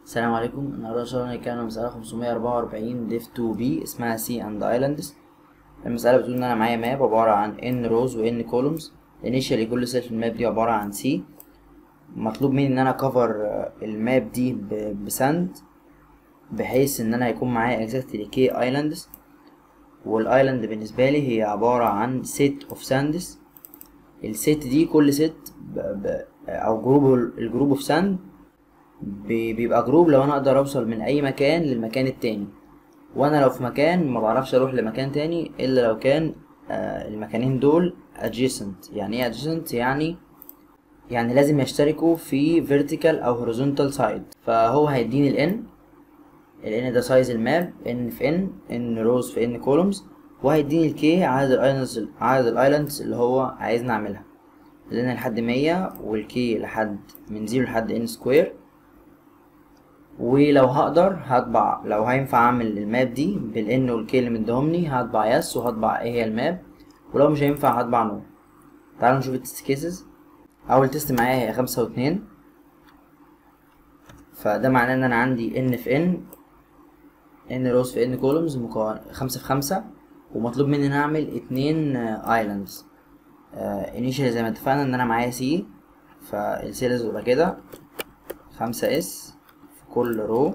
السلام عليكم النهارده ان شاء الله هنتكلم عن مسألة 544 ديف 2 بي اسمها سي اند ايلاندز المسألة بتقول ان انا معايا ماب عبارة عن n روز و n كولومز initially كل سيل في الماب دي عبارة عن سي مطلوب مني ان انا كفر الماب دي ب- بساند بحيث ان انا هيكون معايا exactly k islands والايلاند بالنسبة لي هي عبارة عن set of sands الست دي كل ست ب... ب... او جروب الجروب اوف ساند بي- بيبقى جروب لو انا اقدر اوصل من اي مكان للمكان التاني وانا لو في مكان ما بعرفش اروح لمكان تاني الا لو كان آه المكانين دول adjacent يعني ايه adjacent يعني يعني لازم يشتركوا في vertical او horizontal side فهو هيديني ال n ال n ده سايز الماب n في n n روز في n columns وهيديني ال k عدد الايلاندز عدد الايلاندز اللي هو عايزني اعملها ال n لحد مية وال k لحد من زيرو لحد n سكوير ولو هقدر هطبع لو هينفع اعمل الماب دي بالان والكي اللي مديهمني هطبع يس وهطبع ايه هي الماب ولو مش هينفع هطبع نو تعالوا نشوف التست كيسز اول تيست معايا هي خمسة واتنين فده معناه ان انا عندي ان في ان ان روز في ان كولومز مكون خمسة في خمسة ومطلوب مني ان انا اعمل اتنين ايلاندز انيشال زي ما اتفقنا ان انا معايا سي فالسي لازم يبقى كده خمسة اس في كل رو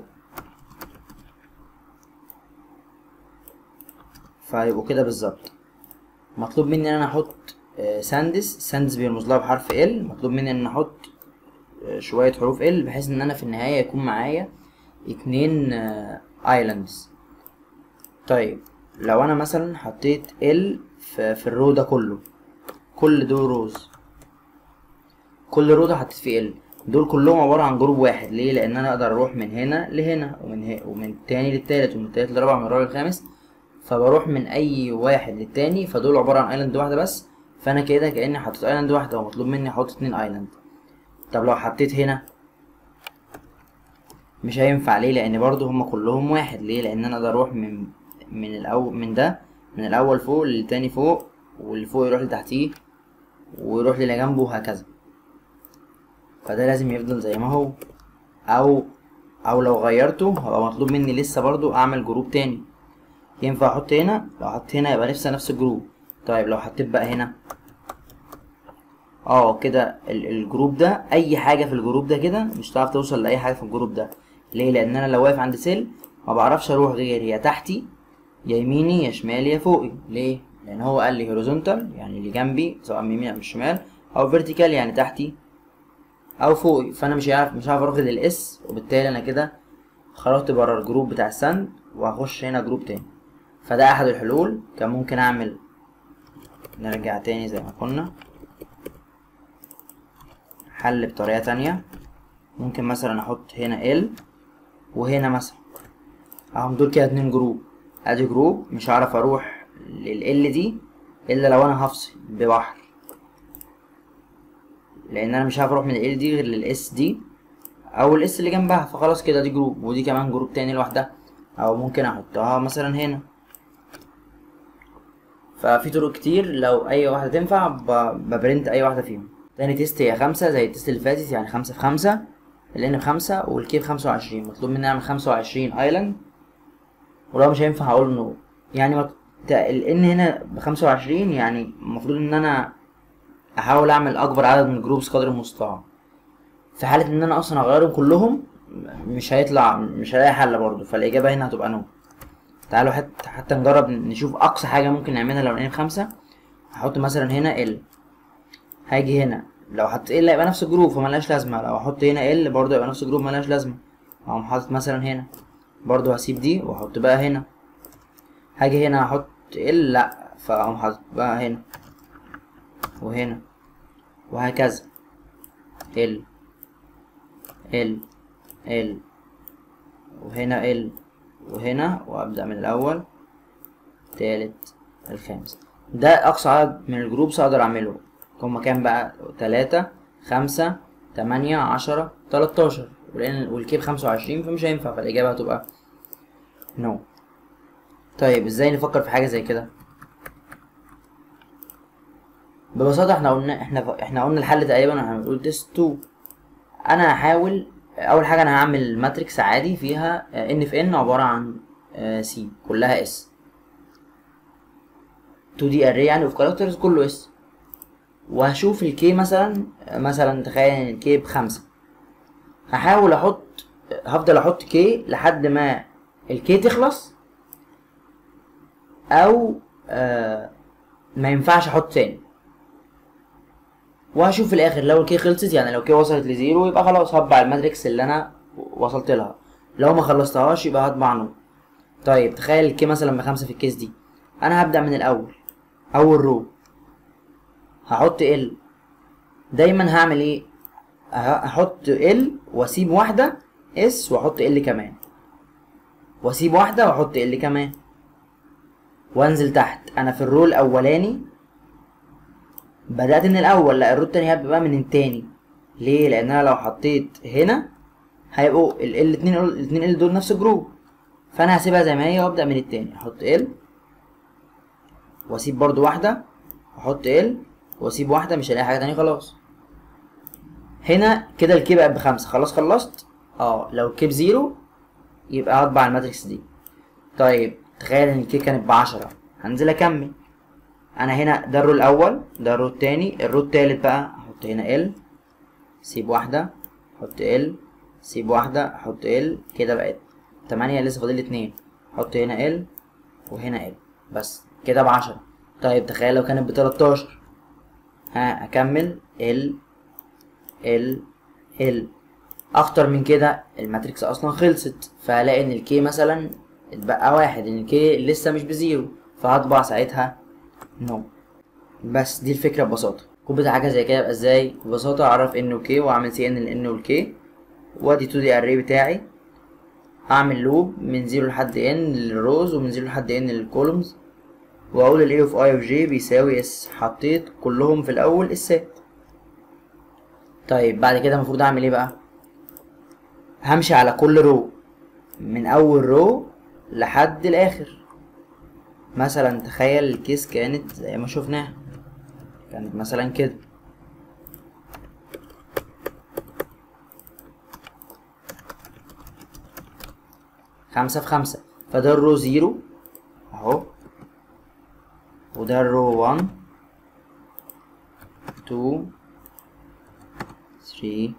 فيبقوا كده بالظبط مطلوب مني ان انا احط ساندس ساندس بيرمز لها بحرف ال مطلوب مني ان انا احط آه، شوية حروف ال بحيث ان انا في النهاية يكون معايا اتنين ايلاندز طيب لو انا مثلا حطيت ال في, في الرو ده كله كل دول روز كل رو ده حطيت فيه ال دول كلهم عبارة عن جروب واحد ليه؟ لأن أنا أقدر أروح من هنا لهنا ومن ه... ومن التاني للتالت ومن التالت للرابع ومن الرابع للخامس فبروح من أي واحد للتاني فدول عبارة عن ايلاند واحدة بس فأنا كده كأني حطيت ايلاند واحدة ومطلوب مني أحط اتنين ايلاند طب لو حطيت هنا مش هينفع ليه؟ لأن برضو هما كلهم واحد ليه؟ لأن أنا أقدر أروح من من الأول من ده من الأول فوق للتاني فوق واللي فوق يروح لتحتيه ويروح للي جنبه وهكذا فده لازم يفضل زي ما هو او او لو غيرته هبقى مطلوب مني لسه برضو اعمل جروب تاني ينفع احط هنا لو حطيت هنا يبقى لسه نفس الجروب طيب لو حطيت بقى هنا اه كده ال- الجروب ده اي حاجه في الجروب ده كده مش هتعرف توصل لاي حاجه في الجروب ده ليه لان انا لو واقف عند سيل ما بعرفش اروح غير يا تحتي يا يميني يا شمالي يا فوقي ليه لان هو قال لي هوريزونتال يعني اللي جنبي سواء من يمين او من الشمال او فيرتيكال يعني تحتي او فوقي فانا مش عارف مش عارف اروح للاس وبالتالي انا كده خرجت بره الجروب بتاع السند وهخش هنا جروب تاني فده احد الحلول كان ممكن اعمل نرجع تاني زي ما كنا حل بطريقة تانية ممكن مثلا احط هنا ال وهنا مثلا اهم دول كده اتنين جروب ادي جروب مش هعرف اروح لل دي الا لو انا هفصل ببحر لان انا مش عارف اروح من ال دي غير للاس دي او الاس اللي جنبها فخلاص كده دي جروب ودي كمان جروب تاني لوحدها او ممكن احطها مثلا هنا ففي طرق كتير لو اي واحده تنفع ب- ببرنت اي واحده فيهم تاني تيست هي خمسة زي التيست اللي فاتت يعني خمسة في خمسة الان بخمسة والكي بخمسة وعشرين مطلوب مني اعمل خمسة وعشرين ايلاند ولو مش هينفع هقول نو يعني مط... الان هنا بخمسة وعشرين يعني المفروض ان انا احاول اعمل اكبر عدد من الجروبس قدر المستطاع في حاله ان انا اصلا اغيرهم كلهم مش هيطلع مش هلاقي حل برضه فالاجابه هنا هتبقى نو تعالوا حتى حتى نجرب نشوف اقصى حاجه ممكن نعملها لو لقينا خمسة هحط مثلا هنا ال هاجي هنا لو حطيت ال يبقى نفس الجروب فملهاش لازمه لو احط هنا ال برضه يبقى نفس الجروب ملهاش لازمه اقوم حاطط مثلا هنا برضه هسيب دي واحط بقى هنا هاجي هنا احط ال لا فاقوم حاطط بقى هنا وهنا وهكذا ال ال ال وهنا ال وهنا وابدا من الاول تالت الخامس ده اقصى عدد من الجروبس اقدر اعمله هما كام بقى تلاتة خمسة تمانية عشرة تلاتاشر ولان والكيب خمسة وعشرين فمش هينفع فالاجابة هتبقى نو no. طيب ازاي نفكر في حاجة زي كده ببساطة احنا قلنا احنا احنا قلنا الحل تقريبا احنا بنقول تيست 2 انا هحاول آه، اول حاجه انا هعمل ماتريكس عادي فيها ان في ان عباره عن سي كلها اس 2 دي اري يعني اوف كاركترز كله اس وهشوف الكي مثلا مثلا تخيل ان الكي بخمسة هحاول احط هفضل احط كي لحد ما الكي تخلص او آه ما ينفعش احط تاني وهشوف في الاخر لو الكي خلصت يعني لو كي وصلت لزيرو يبقى خلاص هطبع الماتريكس اللي انا وصلت لها لو ما خلصتهاش يبقى هطبع نو طيب تخيل الكي مثلا بخمسة في الكيس دي انا هبدأ من الاول اول رو هحط ال دايما هعمل ايه هحط ال واسيب واحدة اس واحط ال كمان واسيب واحدة واحط ال كمان وانزل تحت انا في الرو الاولاني بدأت من الاول لا الرو التاني هيبقى بقى من التاني ليه لان انا لو حطيت هنا هيبقوا ال الاتنين الاتنين ال دول نفس الجروب فانا هسيبها زي ما هي وابدأ من التاني احط ال واسيب برضو واحدة احط ال واسيب واحدة مش هلاقي حاجة تانية خلاص هنا كده الكي بقت بخمسة خلاص خلصت اه لو الكي بزيرو يبقى هطبع الماتريكس دي طيب تخيل ان الكي كانت بعشرة هنزل اكمل انا هنا ده الرو الاول ده الرو التاني الرو التالت بقى احط هنا ال سيب واحدة احط ال سيب واحدة احط ال كده بقت تمانية لسه فاضل اتنين احط هنا ال وهنا ال بس كده بعشرة طيب تخيل لو كانت بتلاتاشر ها اكمل ال ال ال اكتر من كده الماتريكس اصلا خلصت فهلاقي ان الكي مثلا اتبقى واحد ان الكي لسه مش بزيرو فهطبع ساعتها نو بس دي الفكره ببساطه كوبة حاجه زي كده يبقى ازاي ببساطه اعرف ان وكي واعمل سي ان لان والكي وادي 2 دي اري بتاعي هعمل لوب من زيرو لحد ان للروز ومن زيرو لحد ان للكولومز واقول ال a of i of j بيساوي اس حطيت كلهم في الاول السات طيب بعد كده المفروض اعمل ايه بقى همشي على كل رو من اول رو لحد الاخر مثلا تخيل الكيس كانت زي ما شفناها كانت مثلا كده خمسة في خمسة فده الرو زيرو اهو وده الرو 1 2 3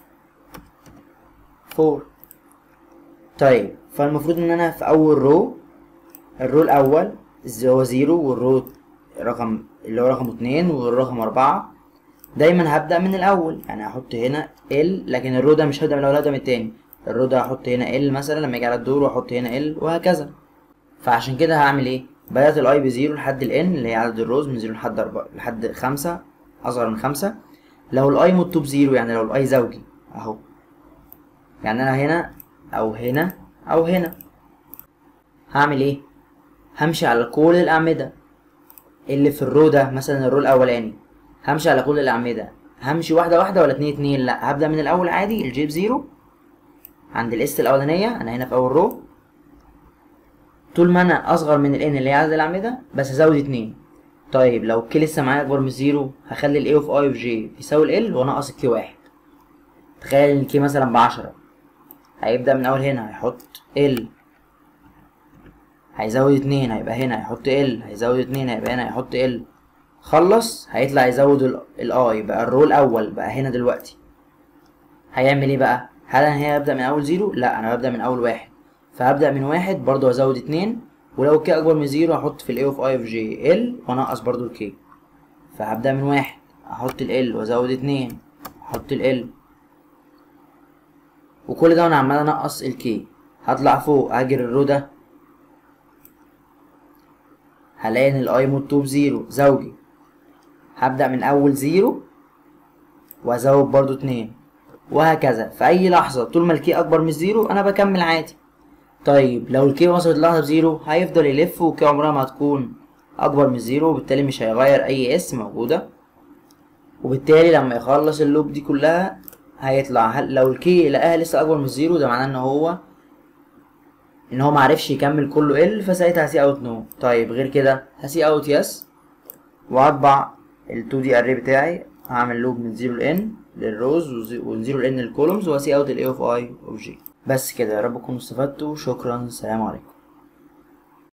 4 طيب فالمفروض ان انا في اول رو الرو الاول هو زيرو والرو رقم اللي هو رقم اتنين والرقم اربعة دايما هبدأ من الاول يعني هحط هنا ال لكن الرو ده مش هبدأ من الاول هبدأ من التاني الرو ده هحط هنا ال مثلا لما يجي على الدور واحط هنا ال وهكذا فعشان كده هعمل ايه بدأت الاي بزيرو لحد الان اللي هي عدد الروز من زيرو لحد أربعة لحد خمسة أصغر من خمسة لو الاي مود بزيرو يعني لو الاي زوجي أهو يعني أنا هنا أو هنا أو هنا هعمل ايه؟ همشي على كل الأعمدة اللي في الرو ده مثلا الرو الأولاني همشي على كل الأعمدة همشي واحدة واحدة ولا اتنين اتنين لأ هبدأ من الأول عادي الجيب زيرو عند الاس الأولانية أنا هنا في أول رو طول ما انا اصغر من الان اللي هي عدد الاعمده بس هزود اتنين طيب لو الكي لسه معايا اكبر من زيرو هخلي الاي اوف اي اوف جي يساوي ال وانقص الكي واحد تخيل ان الكي مثلا بعشرة هيبدأ من اول هنا هيحط ال هيزود اتنين هيبقى هنا هيحط ال هيزود اتنين هيبقى هنا هيحط ال خلص هيطلع يزود الاي بقى الرو الاول بقى هنا دلوقتي هيعمل ايه بقى هل انا هنا هبدأ من اول زيرو لا انا ببدأ من اول واحد فهبدأ من واحد برضو هزود اتنين ولو الكي اكبر من زيرو هحط في الاي اوف اي اوف جي ال وانقص برضو الكي فهبدأ من واحد احط ال وازود اتنين احط ال وكل ده وانا عمال انقص الكي هطلع فوق هاجر الرو ده هلاقي ان الاي مود تو بزيرو زوجي هبدأ من اول زيرو وازود برضو اتنين وهكذا في اي لحظة طول ما الكي اكبر من زيرو انا بكمل عادي طيب لو الكي وصلت لحظة بزيرو هيفضل يلف والكي عمرها ما هتكون اكبر من زيرو وبالتالي مش هيغير اي اس موجودة وبالتالي لما يخلص اللوب دي كلها هيطلع هل لو الكي لقاها لسه اكبر من زيرو ده معناه ان هو ان هو معرفش يكمل كله ال فساعتها هسي اوت نو طيب غير كده هسي اوت يس وهطبع ال 2 دي اري بتاعي هعمل لوب من زيرو لان للروز وزي- وزيرو لان للكولومز وسي اوت الاي اوف اي اوف جي بس كده يا رب تكونوا استفدتوا شكرا السلام عليكم